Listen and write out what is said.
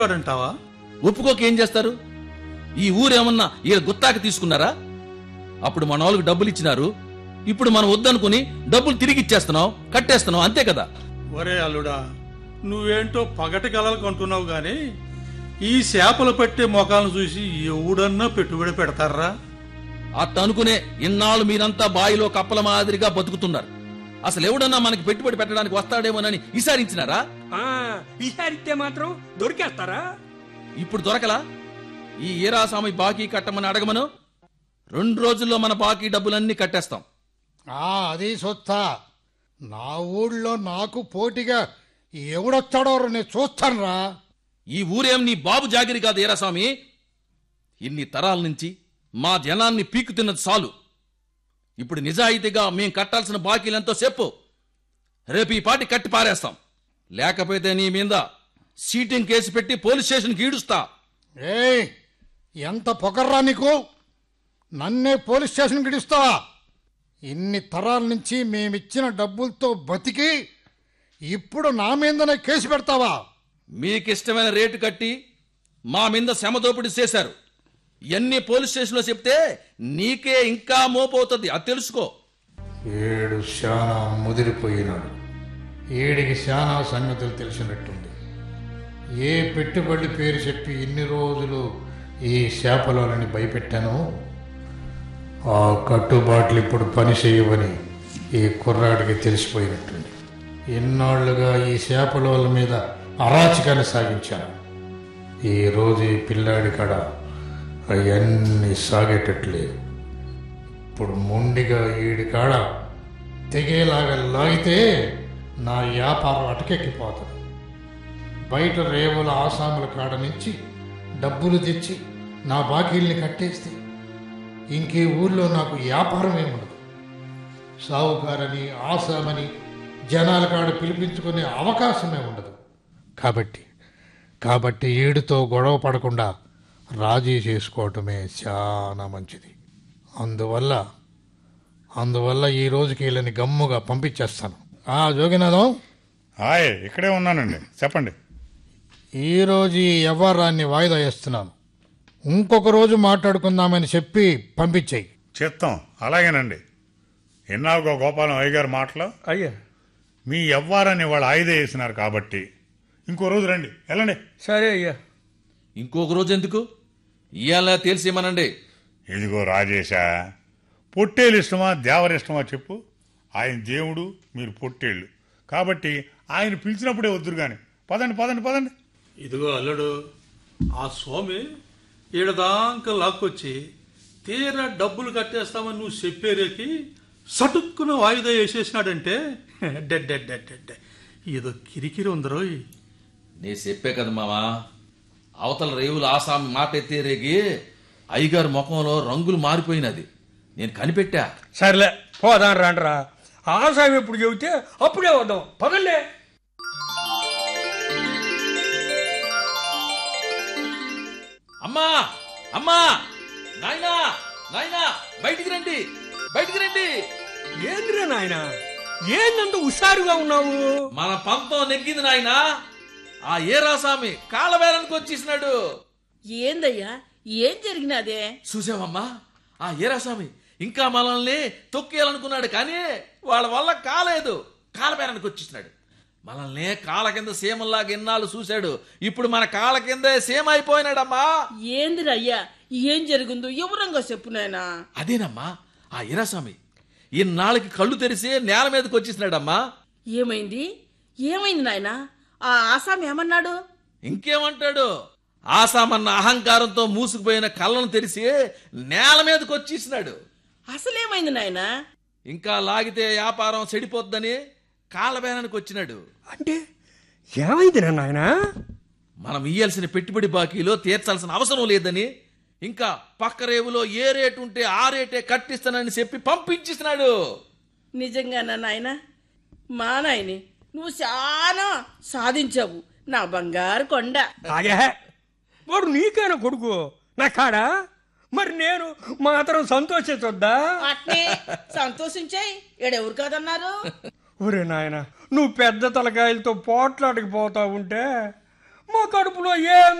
అంటావా ఒప్పుకోక ఏం చేస్తారు ఈ ఊరేమన్నా ఈయన గుత్తాకి తీసుకున్నారా అప్పుడు మన వాళ్ళకి డబ్బులు ఇచ్చినారు ఇప్పుడు మనం వద్దనుకుని డబ్బులు తిరిగి ఇచ్చేస్తున్నాం కట్టేస్తున్నాం అంతే కదా ఒరే అల్లుడా నువ్వేంటో పగటి కలలకు అంటున్నావు గాని ఈ చేపలు పెట్టే మొఖాలను చూసి ఎవడన్నా పెట్టుబడి పెడతారా అట్ట అనుకునే ఇన్నాళ్ళు మీరంతా బాయిలో కప్పల మాదిరిగా బతుకుతున్నారు అసలు ఎవడన్నా మనకి పెట్టుబడి పెట్టడానికి వస్తాడేమోనని విసారించినారా ఆ, ఈసారిస్తే మాత్రం దొరికేస్తారా ఇప్పుడు దొరకలా ఈ ఈరాస్వామి బాకీ కట్టమని అడగమను రెండు రోజుల్లో మన బాకీ డబ్బులన్నీ కట్టేస్తాం ఆ అది సొత్త నా ఊళ్ళో నాకు పోటీగా ఎవడొచ్చాడో నేను చూస్తానురా ఈ ఊరేం నీ బాబు జాగిరి కాదు ఈరాస్వామి ఇన్ని తరాల నుంచి మా జనాన్ని పీకు తిన్నది చాలు ఇప్పుడు నిజాయితీగా మేం కట్టాల్సిన బాకీలెంతో చెప్పు రేపు ఈ పాటి కట్టి పారేస్తాం లేకపోతే నీ మీద సీటింగ్ కేసు పెట్టి పోలీస్ స్టేషన్కి ఈడుస్తా ఏయ్ ఎంత పొగర్రా నీకు నన్నే పోలీస్ స్టేషన్కి ఇడుస్తావా ఇన్ని తరాల నుంచి మేమిచ్చిన డబ్బులతో బతికి ఇప్పుడు నా మీదనే కేసు పెడతావా మీకిష్టమైన రేటు కట్టి మా మీద శ్రమదోపిడి చేశారు ఇవన్నీ పోలీస్ స్టేషన్లో చెప్తే నీకే ఇంకా మోపవుతుంది అది తెలుసుకో ఏడు శానా ముదిరిపోయినాడు ఏడికి శానా సంగతులు తెలిసినట్టుంది ఏ పెట్టుబడి పేరు చెప్పి ఇన్ని రోజులు ఈ శాపలోని భయపెట్టాను ఆ కట్టుబాట్లు ఇప్పుడు పని చేయవని ఈ కుర్రాడికి తెలిసిపోయినట్టుంది ఎన్నాళ్లుగా ఈ శాపలోల మీద అరాచకాన్ని సాగించాను ఈ రోజు ఈ పిల్లాడి కాడ అవన్నీ సాగేటట్లేదు ఇప్పుడు మొండిగా ఈడి కాడ తెగేలాగా లాగితే నా వ్యాపారం అటకెక్కిపోతుంది బయట రేవుల ఆసాముల కాడ నుంచి డబ్బులు తెచ్చి నా బాకీల్ని కట్టేస్తే ఇంకే ఊళ్ళో నాకు వ్యాపారం ఏముండదు సావుకారని ఆసామని జనాల కాడ పిలిపించుకునే అవకాశమే ఉండదు కాబట్టి కాబట్టి ఈడుతో గొడవ పడకుండా రాజీ చేసుకోవటమే చాలా మంచిది అందువల్ల అందువల్ల ఈ రోజుకి వీళ్ళని గమ్ముగా పంపించేస్తాను ఆ జోగినాథం హాయ్ ఇక్కడే ఉన్నానండి చెప్పండి ఈ రోజు ఈ వ్యవహారాన్ని వాయిదా వేస్తున్నాను ఇంకొక రోజు మాట్లాడుకుందామని చెప్పి పంపించేయి చిత్తం అలాగేనండి ఎన్నావుగా గోపాలం అయ్యగారి మాటలు అయ్యా మీ ఎవ్వారని వాళ్ళు ఆయుధ వేసినారు కాబట్టి ఇంకో రోజు రండి వెళ్ళండి సరే అయ్యా ఇంకొక రోజు ఎందుకు ఇవాళ తెలిసేమనండి ఇదిగో రాజేశా పొట్టేలు ఇష్టమా దేవర ఇష్టమా చెప్పు ఆయన దేవుడు మీరు పొట్టేళ్ళు కాబట్టి ఆయన పిలిచినప్పుడే వద్దురు కానీ పదండి పదండి పదండి ఇదిగో అల్లుడు ఆ స్వామి ఈడదాంక లాక్కొచ్చి తీరా డబ్బులు కట్టేస్తామని నువ్వు చెప్పేరేకి సటుక్కున వాయిదా వేసేసినాడంటే డెడ్ డెడ్ డెడ్ డెడ్ ఏదో కిరికిరి ఉందరోయ్ నే చెప్పే కదా మావా అవతల రేవులు ఆసామి మాట ఎత్తే రేగి అయ్యగారి ముఖంలో రంగులు మారిపోయినది నేను కనిపెట్టా సర్లే పోదాం రాండ్రా ఆసాయం ఎప్పుడు చెబితే అప్పుడే వద్దాం పదండి అమ్మా అమ్మా నాయనా నాయనా బయటికి రండి బయటికి రండి ఏంద్రా నాయన ఏందంత హుషారుగా ఉన్నావు మన పంతం నెగ్గింది నాయనా ఆ ఏరాసామి కాలవేలానికి వచ్చేసినాడు ఏందయ్యా ఏం జరిగినదే చూసావమ్మా ఆ ఏరాస్వామి ఇంకా మనల్ని తొక్కేయాలనుకున్నాడు కానీ వాళ్ళ వల్ల కాలేదు కాలబేరానికి వచ్చేసినాడు మనల్ని కాల కింద సీమల్లాగా ఎన్నాళ్ళు చూశాడు ఇప్పుడు మన కాల కిందే సీమ అయిపోయినాడమ్మా ఏందిరయ్యా ఏం జరిగిందో ఎవరంగా చెప్పు నాయనా అదేనమ్మా ఆ ఈరాస్వామి ఇన్నాళ్ళకి కళ్ళు తెరిసి నేల మీదకి వచ్చేసినాడమ్మా ఏమైంది ఏమైంది నాయనా ఆ ఆసామి ఏమన్నాడు ఇంకేమంటాడు ఆసామన్న అహంకారంతో మూసుకుపోయిన కళ్ళను తెరిసి నేల మీదకి వచ్చేసినాడు అసలేమైంది నాయనా ఇంకా లాగితే వ్యాపారం చెడిపోద్దని కాళ్ళబేరానికి వచ్చినాడు అంటే ఏమైందిరా నాయనా మనం ఇయ్యాల్సిన పెట్టుబడి బాకీలో తీర్చాల్సిన అవసరం లేదని ఇంకా పక్క రేవులో ఏ రేటు ఉంటే ఆ రేటే కట్టిస్తానని చెప్పి పంపించేసినాడు నిజంగానా నాయనా మా నాయని నువ్వు చాలా సాధించావు నా బంగారు కొండ అదే వాడు నీకేనా కొడుకు నా కాడా మరి నేను మాత్రం సంతోషించొద్దా అట్నే సంతోషించాయి ఈడెవరు కాదన్నారు ఒరే నాయన నువ్వు పెద్ద తలకాయలతో పోట్లాడికి పోతా ఉంటే మా కడుపులో ఏం